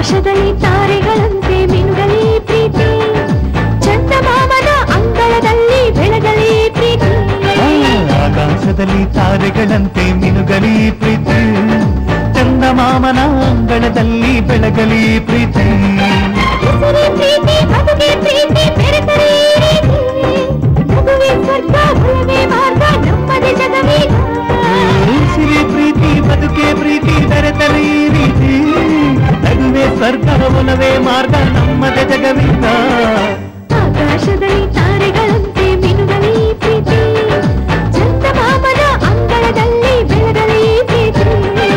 ಆಕಾಶದಲ್ಲಿ ತಾರೆಗಳಂತೆ ಮಿನುಗಲಿ ಪ್ರೀತಿ ಚಂದಮಾಮನ ಅಂಗಳದಲ್ಲಿ ಬೆಳಗಲಿ ಪ್ರೀತಿ ಆ, ಆಕಾಶದಲ್ಲಿ ತಾರೆಗಳಂತೆ ಮಿನುಗಲಿ ಪ್ರೀತಿ ಚಂದಮಾಮನ ಅಂಗಳದಲ್ಲಿ ಬೆಳಗಲಿ ಪ್ರೀತಿ ಉಸಿರೇ ಪ್ರೀತಿ ಬದುಕೆ ಪ್ರೀತಿ ಬೆರೆತರೆ ಈ ರೀತಿ ನಗುವೆ ಸ್ವರ್ಗ ಒಲವೇ ಮಾರ್ಗ ನಮ್ಮದೇ ಜಗವೀಗ ಸಿರಿ ಪ್ರೀತಿ ಬದುಕೆ ಪ್ರೀತಿ ಬೆರೆತರೆ ಈ ರೀತಿ ನಗುವೆ ಸ್ವರ್ಗ ಒಲವೇ ಮಾರ್ಗ ನಮ್ಮದ ಜಗವಿಂದ ಆಕಾಶದಲ್ಲಿ ತಾರೆಗಳಂತೆ ಮಿನುಗಲಿ ಪ್ರೀತಿ ಚಂದಮಾಮನ ಅಂಗಳದಲ್ಲಿ ಬೆಳಗಲಿ ಪ್ರೀತಿ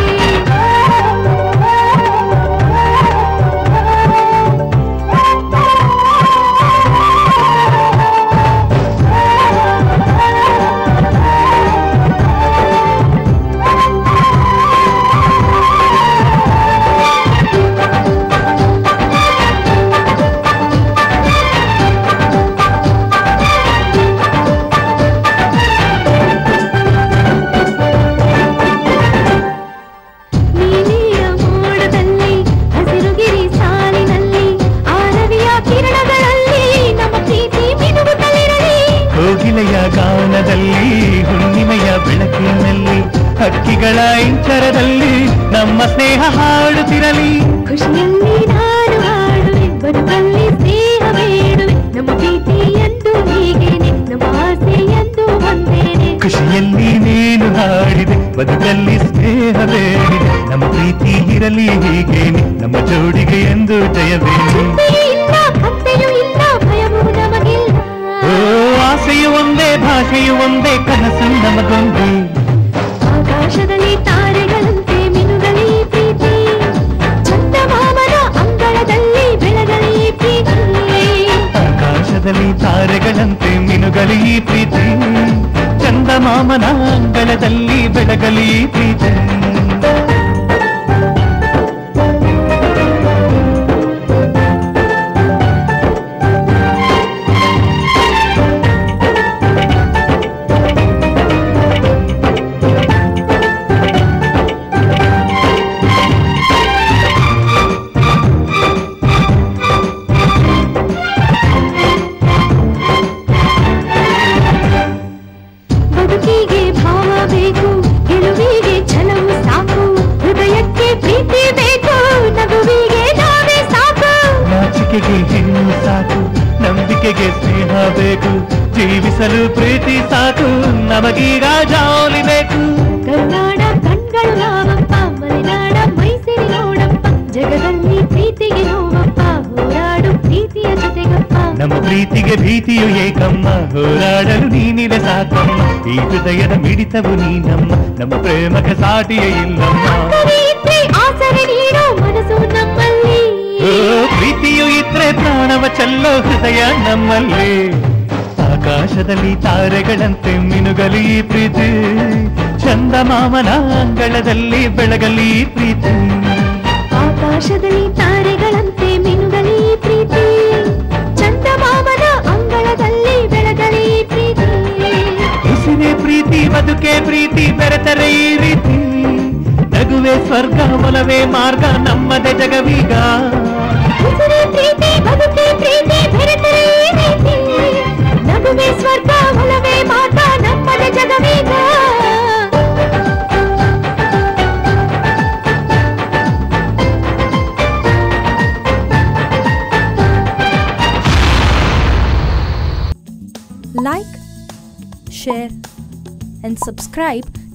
ನೀಲಿಯ ಮೋಡದಲ್ಲಿ ಹಸಿರುಗಿರಿ ಸಾಲಿನಲ್ಲಿ ಆರವಿಯ ಕಿರಣಗಳಲ್ಲಿ ನಮ್ಮ ಪ್ರೀತಿ ಮಿನುಗುತ್ತಲಿರಲಿ ಕೋಗಿಲೆಯ ಗಾನದಲ್ಲಿ ಹುಣ್ಣಿಮೆಯ ಬೆಳಕಿನಲ್ಲಿ ಹಕ್ಕಿಗಳ ಇಂಚರದಲ್ಲಿ ನಮ್ಮ ಸ್ನೇಹ ಹಾಡುತ್ತಿರಲಿ ಖುಷಿಯಲ್ಲಿ ನಾನು ಹಾಡುವೆ ಬದುಕಲ್ಲಿ ಸ್ನೇಹ ಬೇಡುವೆ ನಮ್ಮ ಪ್ರೀತಿ ಎಂದು ಹೀಗೇನೆ ನಮ್ಮ ಆಸೆ ಎಂದು ಒಂದೇನೆ ಖುಷಿಯಲ್ಲಿ ನೀನು ಹಾಡಿದೆ ಬದುಕಲ್ಲಿ ಸ್ನೇಹ ಬೇಡಿದೆ ನಮ್ಮ ಪ್ರೀತಿ ಇರಲಿ ಹೀಗೇನೆ ನಮ್ಮ ಜೋಡಿಗೆ ಎಂದು ಜಯವೇನೆ ಚಿಂತೆಯೂ ಇಲ್ಲ ಕತ್ತೆಯೂ ಇಲ್ಲ ಭಯವೂ ನಮಗಿಲ್ಲ ಓ ಆಸೆಯು ಒಂದೇ ಭಾಷೆಯು ಒಂದೇ ಕನಸು ನಮಗೊಂದೇ ಆಕಾಶದಲ್ಲಿ ತಾರೆಗಳಂತೆ ಮಿನುಗಲಿ ಪ್ರೀತಿ ಚಂದಮಾಮನ ಅಂಗಳದಲ್ಲಿ ಬೆಳಗಲಿ ಪ್ರೀತಿ ಆಕಾಶದಲ್ಲಿ ತಾರೆಗಳಂತೆ ಮಿನುಗಲಿ ಪ್ರೀತಿ ಚಂದಮಾಮನ ಅಂಗಳದಲ್ಲಿ ಬೆಳಗಲಿ ಪ್ರೀತಿ ಬದುಕಿಗೆ ಭಾವ ಬೇಕು ಗೆಲುವಿಗೆ ಛಲವು ಸಾಕು ಹೃದಯಕ್ಕೆ ಪ್ರೀತಿ ಬೇಕು ನಗುವಿಗೆ ನಾವೇ ಸಾಕು ನಾಚಿಕೆಗೆ ಹೆಣ್ಣು ಸಾಕು ನಂಬಿಕೆಗೆ ಸ್ನೇಹ ಬೇಕು ಜೀವಿಸಲು ಪ್ರೀತಿ ಸಾಕು ನಮಗೀಗ ಜಾಲಿ ಬೇಕು ಕರುನಾಡ ಕಣ್ಗಳು ನಾವಪ್ಪ ಮಲೆನಾಡ ಮೈಸಿರಿ ನೋಡಪ್ಪ ಜಗದಲ್ಲಿ ಪ್ರೀತಿಗೆ ನೋವಪ್ಪ ಹೋರಾಡು ಪ್ರೀತಿಯ ಜೊತೆಗಪ್ಪ ನಮ್ಮ ಪ್ರೀತಿಗೆ ಭೀತಿಯು ಏಕಮ್ಮ ಹೋರಾಡಲು ನೀನಿದೆ ಸಾಕಮ್ಮ ಈ ಹೃದಯದ ಮಿಡಿತವು ನೀನಮ್ಮ ನಮ್ಮ ಪ್ರೇಮಕ್ಕೆ ಸಾಟಿಯೇ ಇಲ್ಲಮ್ಮ ಆಸರೆ ಇದ್ರೆ ಆಸರೆ ನೀಡೋ ಮನಸ್ಸು ನಮ್ಮಲ್ಲಿ ಓ ಪ್ರೀತಿಯು ಇದ್ರೆ ಪ್ರಾಣವ ಚೆಲ್ಲೋ ಹೃದಯ ನಮ್ಮಲ್ಲಿ ಆಕಾಶದಲ್ಲಿ ತಾರೆಗಳಂತೆ ಮಿನುಗಲಿ ಪ್ರೀತಿ ಚಂದಮಾಮನ ಅಂಗಳದಲ್ಲಿ ಬೆಳಗಲಿ ಪ್ರೀತಿ ಆಕಾಶದಲ್ಲಿ ತಾರೆಗಳಂತೆ ಮಿನುಗಲಿ ಪ್ರೀತಿ ಚಂದಮಾಮನ ಅಂಗಳದಲ್ಲಿ ಬೆಳಗಲಿ ಪ್ರೀತಿ ಉಸಿರೇ ಪ್ರೀತಿ ಬದುಕೆ ಪ್ರೀತಿ ಬೆರೆತರೆ ಈ ರೀತಿ ನಗುವೆ ಸ್ವರ್ಗ ಒಲವೇ ಮಾರ್ಗ ನಮ್ಮದೇ ಜಗವೀಗ ಉಸಿರೇ ಪ್ರೀತಿ ಬದುಕೆ ಪ್ರೀತಿ ಬೆರೆತರೆ ಈ ರೀತಿ ನಗುವೆ ಸ್ವರ್ಗ ಒಲವೇ ಮಾತ ನಮ್ಮದೇ ಜಗವೀಗ like, share, and subscribe